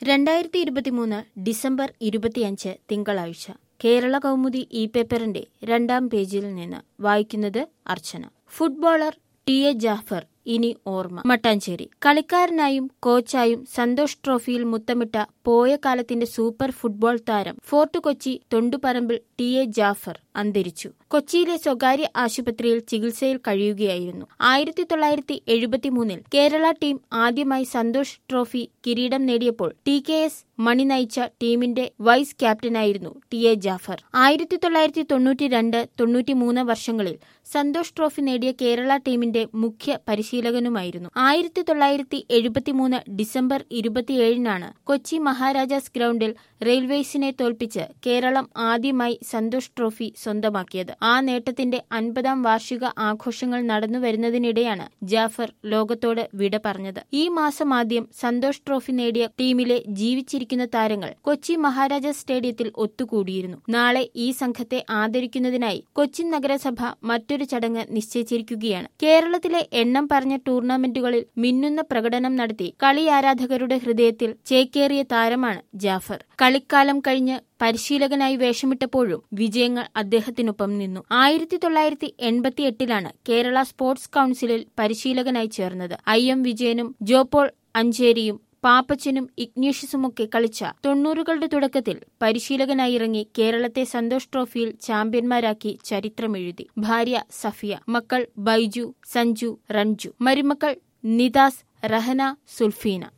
രണ്ടായിരത്തി ഇരുപത്തിമൂന്ന് ഡിസംബർ ഇരുപത്തിയഞ്ച് തിങ്കളാഴ്ച കേരള കൗമുദി ഇ പേപ്പറിന്റെ രണ്ടാം പേജിൽ നിന്ന് വായിക്കുന്നത് Archana footballer T A Jafar ഇനി ഓർമ്മ മട്ടാഞ്ചേരി കളിക്കാരനായും കോച്ചായും സന്തോഷ് ട്രോഫിയിൽ മുത്തമിട്ട പോയ കാലത്തിന്റെ സൂപ്പർ ഫുട്ബോൾ താരം Fort Kochi Thondupparambil T A Jafar അന്തരിച്ചു കൊച്ചിയിലെ സ്വകാര്യ ആശുപത്രിയിൽ ചികിത്സയിൽ കഴിയുകയായിരുന്നു ആയിരത്തി തൊള്ളായിരത്തി എഴുപത്തിമൂന്നിൽ കേരള ടീം ആദ്യമായി സന്തോഷ് ട്രോഫി കിരീടം നേടിയപ്പോൾ ടി കെ എസ് മണി നയിച്ച ടീമിന്റെ വൈസ് ക്യാപ്റ്റനായിരുന്നു ടി എ ജാഫർ ആയിരത്തി തൊള്ളായിരത്തി തൊണ്ണൂറ്റി രണ്ട് തൊണ്ണൂറ്റിമൂന്ന് വർഷങ്ങളിൽ സന്തോഷ് ട്രോഫി നേടിയ കേരള ടീമിന്റെ മുഖ്യ പരിശീലകനുമായിരുന്നു ആയിരത്തി തൊള്ളായിരത്തി എഴുപത്തിമൂന്ന് ഡിസംബർ ഇരുപത്തിയേഴിനാണ് കൊച്ചി മഹാരാജാസ് ഗ്രൗണ്ടിൽ റെയിൽവേസിനെ തോൽപ്പിച്ച് കേരളം ആദ്യമായി സന്തോഷ് ട്രോഫി സ്വന്തമാക്കിയത് ആ നേട്ടത്തിന്റെ അൻപതാം വാർഷിക ആഘോഷങ്ങൾ നടന്നു വരുന്നതിനിടെയാണ് ജാഫർ ലോകത്തോട് വിട പറഞ്ഞത് ഈ മാസം ആദ്യം സന്തോഷ് ട്രോഫി നേടിയ ടീമിലെ ജീവിച്ചിരിക്കുന്ന താരങ്ങൾ കൊച്ചി മഹാരാജാസ് സ്റ്റേഡിയത്തിൽ ഒത്തുകൂടിയിരുന്നു നാളെ ഈ സംഘത്തെ ആദരിക്കുന്നതിനായി കൊച്ചിൻ നഗരസഭ മറ്റൊരു ചടങ്ങ് നിശ്ചയിച്ചിരിക്കുകയാണ് കേരളത്തിലെ എണ്ണം പറഞ്ഞ ടൂർണമെന്റുകളിൽ മിന്നുന്ന പ്രകടനം നടത്തി കളി ആരാധകരുടെ ഹൃദയത്തിൽ ചേക്കേറിയ താരമാണ് ജാഫർ കളിക്കാലം കഴിഞ്ഞ് പരിശീലകനായി വേഷമിട്ടപ്പോഴും വിജയങ്ങൾ അദ്ദേഹത്തിനൊപ്പം നിന്നു ആയിരത്തി തൊള്ളായിരത്തി എൺപത്തി എട്ടിലാണ് കേരള സ്പോർട്സ് കൌൺസിലിൽ പരിശീലകനായി ചേർന്നത് ഐ എം വിജയനും ജോപോൾ അഞ്ചേരിയും പാപ്പച്ചനും ഇഗ്നീഷ്യസുമൊക്കെ കളിച്ച തൊണ്ണൂറുകളുടെ തുടക്കത്തിൽ പരിശീലകനായി ഇറങ്ങി കേരളത്തെ സന്തോഷ് ട്രോഫിയിൽ ചാമ്പ്യന്മാരാക്കി ചരിത്രമെഴുതി ഭാര്യ സഫിയ മക്കൾ ബൈജു സഞ്ജു റഞ്ജു മരുമക്കൾ നിദാസ് റഹന സുൽഫീന